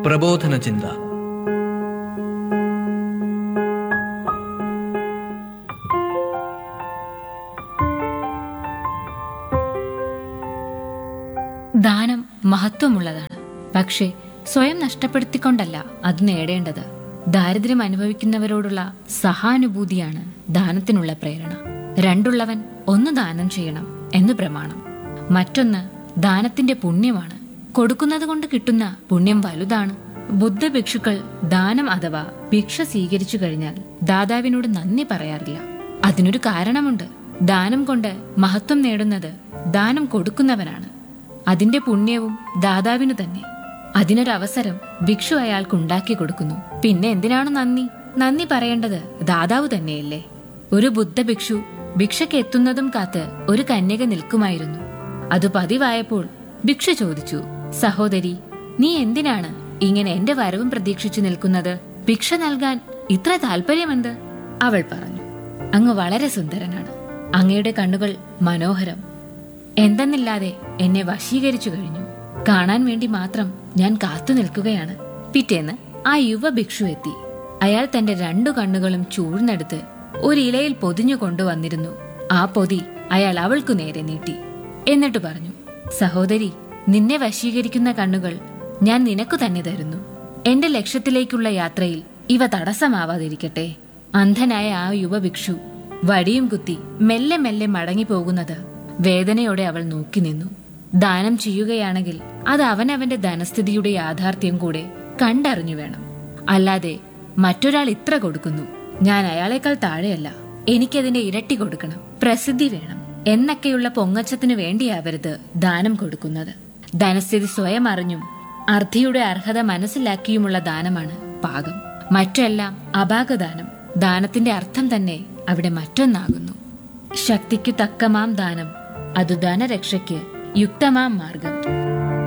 പ്രബോധന ചിന്ത ദാനം മഹത്വമുള്ളതാണ് പക്ഷേ സ്വയം നഷ്ടപ്പെടുത്തിക്കൊണ്ടല്ല അത് നേടേണ്ടത് ദാരിദ്ര്യം അനുഭവിക്കുന്നവരോടുള്ള സഹാനുഭൂതിയാണ് ദാനത്തിനുള്ള പ്രേരണ രണ്ടുള്ളവൻ ഒന്ന് ദാനം ചെയ്യണം എന്ന് പ്രമാണം മറ്റൊന്ന് ദാനത്തിന്റെ പുണ്യമാണ് കൊടുക്കുന്നത് കൊണ്ട് കിട്ടുന്ന പുണ്യം വലുതാണ് ബുദ്ധ ഭിക്ഷുക്കൾ ദാനം അഥവാ ഭിക്ഷ സ്വീകരിച്ചു കഴിഞ്ഞാൽ ദാതാവിനോട് നന്ദി പറയാറില്ല അതിനൊരു കാരണമുണ്ട് ദാനം കൊണ്ട് മഹത്വം നേടുന്നത് ദാനം കൊടുക്കുന്നവനാണ് അതിന്റെ പുണ്യവും ദാതാവിനു തന്നെ അതിനൊരവസരം ഭിക്ഷു അയാൾക്ക് ഉണ്ടാക്കി കൊടുക്കുന്നു പിന്നെ എന്തിനാണ് നന്ദി നന്ദി പറയേണ്ടത് ദാതാവ് തന്നെയല്ലേ ഒരു ബുദ്ധ ഭിക്ഷു ഭിക്ഷയ്ക്ക് എത്തുന്നതും കാത്ത് ഒരു കന്യക നിൽക്കുമായിരുന്നു അത് പതിവായപ്പോൾ ഭിക്ഷ ചോദിച്ചു സഹോദരി നീ എന്തിനാണ് ഇങ്ങനെ എന്റെ വരവും പ്രതീക്ഷിച്ചു നിൽക്കുന്നത് ഭിക്ഷ നൽകാൻ ഇത്ര താല്പര്യമെന്ത് അവൾ പറഞ്ഞു അങ്ങ് വളരെ സുന്ദരനാണ് അങ്ങയുടെ കണ്ണുകൾ മനോഹരം എന്തെന്നില്ലാതെ എന്നെ വശീകരിച്ചു കഴിഞ്ഞു കാണാൻ വേണ്ടി മാത്രം ഞാൻ കാത്തു നിൽക്കുകയാണ് പിറ്റേന്ന് ആ യുവ ഭിക്ഷു എത്തി അയാൾ തന്റെ രണ്ടു കണ്ണുകളും ചൂഴ്ന്നെടുത്ത് ഒരു ഇലയിൽ പൊതിഞ്ഞു കൊണ്ടുവന്നിരുന്നു ആ പൊതി അയാൾ അവൾക്കു നേരെ നീട്ടി എന്നിട്ട് പറഞ്ഞു സഹോദരി നിന്നെ വശീകരിക്കുന്ന കണ്ണുകൾ ഞാൻ നിനക്കു തന്നെ തരുന്നു എന്റെ ലക്ഷ്യത്തിലേക്കുള്ള യാത്രയിൽ ഇവ തടസ്സമാവാതിരിക്കട്ടെ അന്ധനായ ആ യുവ ഭിക്ഷു വടിയും കുത്തി മെല്ലെ മെല്ലെ മടങ്ങി പോകുന്നത് വേദനയോടെ അവൾ നോക്കി നിന്നു ദാനം ചെയ്യുകയാണെങ്കിൽ അത് അവനവന്റെ ധനസ്ഥിതിയുടെ യാഥാർത്ഥ്യം കൂടെ കണ്ടറിഞ്ഞു വേണം അല്ലാതെ മറ്റൊരാൾ ഇത്ര കൊടുക്കുന്നു ഞാൻ അയാളെക്കാൾ താഴെയല്ല എനിക്കതിന്റെ ഇരട്ടി കൊടുക്കണം പ്രസിദ്ധി വേണം എന്നൊക്കെയുള്ള പൊങ്ങച്ചത്തിനു വേണ്ടിയാവരുത് ദാനം കൊടുക്കുന്നത് ധനസ്ഥിതി സ്വയം അറിഞ്ഞും അർദ്ധിയുടെ അർഹത മനസ്സിലാക്കിയുമുള്ള ദാനമാണ് പാകം മറ്റെല്ലാം അപാകദാനം ദാനത്തിന്റെ അർത്ഥം തന്നെ അവിടെ മറ്റൊന്നാകുന്നു ശക്തിക്കു തക്കമാം ദാനം അതു ധനരക്ഷയ്ക്ക് യുക്തമാം മാർഗം